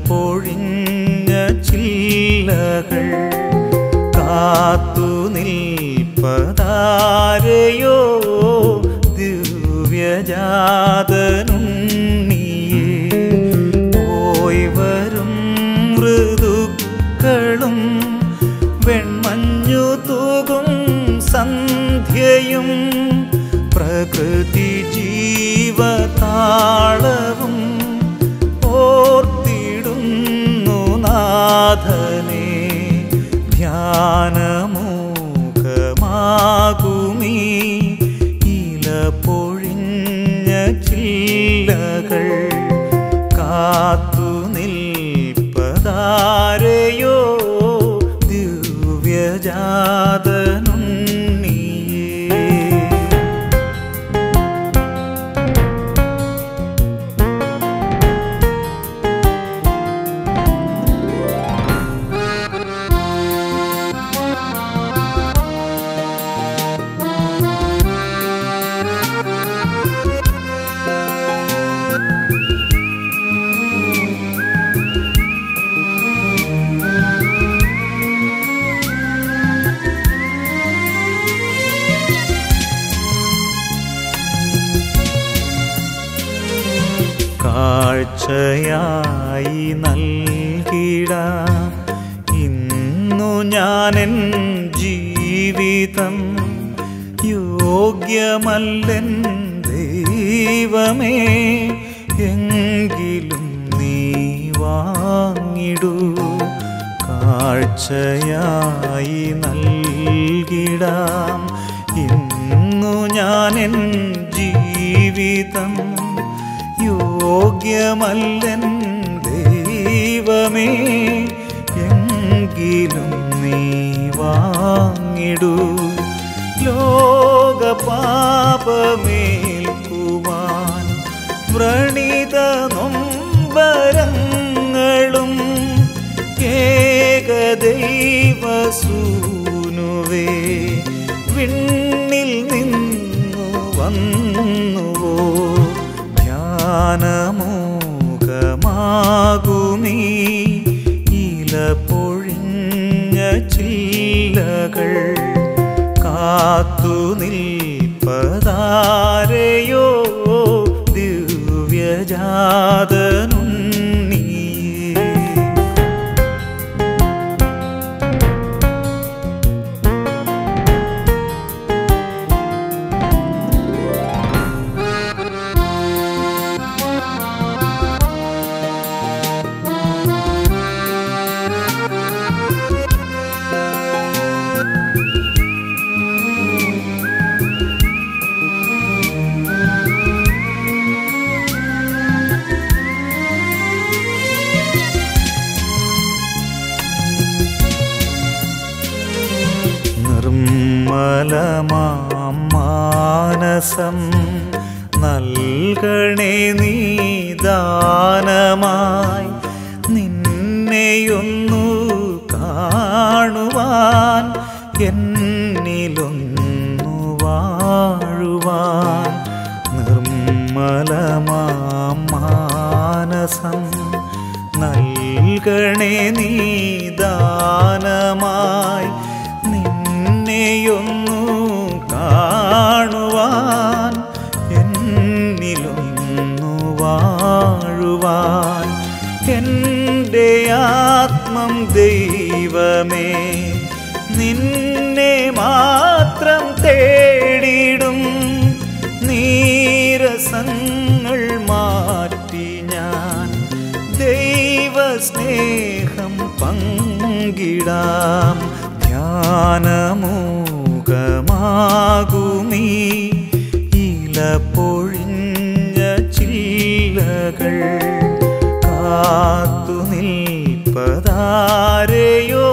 പൊഴിഞ്ഞ ചില്ലകൾ കാത്തു നിൽപ്പതാരയോ ദിവ്യജാതനുണ്ണിയേ പോയി വരും ഋതുക്കളും വെൺമഞ്ഞു തൂകും സന്ധ്യയും പ്രകൃതി ജീവതാളവും ഓർത്തിടുന്നു നാഥനെ ധ്യാനമൂകമാകുമീ ഇല പൊഴിഞ്ഞ ചില്ലകൾ കാത്തു നിൽപ്പതാരയോ ദിവ്യജാതനുണ്ണിയേ കാഴ്ചയായി നൽകിടാം ഇന്നു ഞാനെൻ ജീവിതം യോഗ്യമല്ലൻ ദൈവമേ എങ്കിലും നീ വാങ്ങിടൂ കാഴ്ചയായി നൽകിടാം ഇന്നു ഞാനെൻ ജീവിതം യോഗ്യമല്ലൻ ദൈവമേ എങ്കിലും നീ വാങ്ങിടൂ ലോകപാപമേൽക്കുവാൻ വ്രണിത നൊമ്പരങ്ങളും ഏകദൈവസൂനുവേ വിണ്ണിൽ നിന്നു വന്നുവോ ധ്യാനമൂകമാകുമീ ഇല പൊഴിഞ്ഞ ചില്ലകൾ കാത്തു നിൽപ്പതാരയോ ദിവ്യജാതനുണ്ണിയേ നിർമ്മലമാം മാനസം നൽകണേ നീ ദാനമായി നിന്നെയൊന്നു കാണുവാൻ എന്നിലൊന്നു വാഴുവാൻ നിർമ്മലമാം മാനസം നൽകണേ നീ ദാനമായി നിന്നെയൊന്നു കാണുവാൻ എന്നിലൊന്നു വാഴുവാൻ എൻ്റെ ആത്മം ദൈവമേ നിന്നെ മാത്രം തേടിടും നീരസങ്ങൾ മാറ്റി ഞാൻ ദൈവസ്നേഹം പങ്കിടാം ധ്യാനമൂകമാകുമീ ഇല പൊഴിഞ്ഞ ചില്ലകൾ കാത്തു നിൽപ്പതാരയോ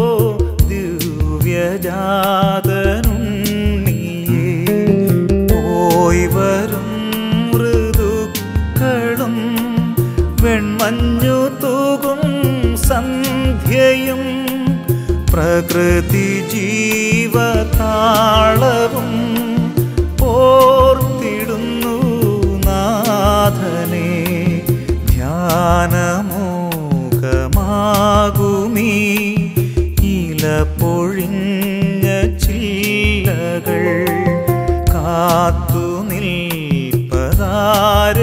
ദിവ്യജാതനുണ്ണിയേ പോയി വരും ഋതുക്കളും വെൺമഞ്ഞു തൂകും സന്ധ്യയും പ്രകൃതി ജീവതാളവും ഓർത്തിടുന്നു നാഥനെ ധ്യാനമൂകമാകുമീ കാത്തു നിൽപ്പതാരേ